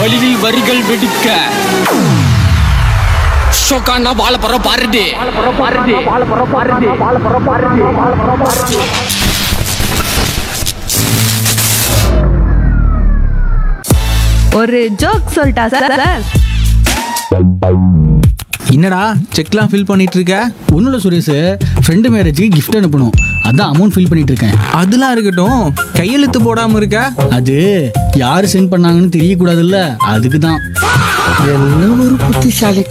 வழியில் வரிகள் வெடிக்க ஷோக்கான வாழ போற பாருடி ஒரு ஜோக் சொல்லிட்டா சார் சார் என்னடா செக்லாம் ஃபில் பண்ணிட்டு இருக்க ஒன்றும் இல்லை சுரேஷ் ஃப்ரெண்டு மேரேஜுக்கு gift அனுப்பணும் அதான் அமௌண்ட் ஃபில் பண்ணிட்டு இருக்கேன் அதெல்லாம் இருக்கட்டும் கையெழுத்து போடாம இருக்க அது யார் சென்ட் பண்ணாங்கன்னு தெரியக்கூடாதுல்ல அதுக்கு தான் என்ன ஒரு புத்திசாலி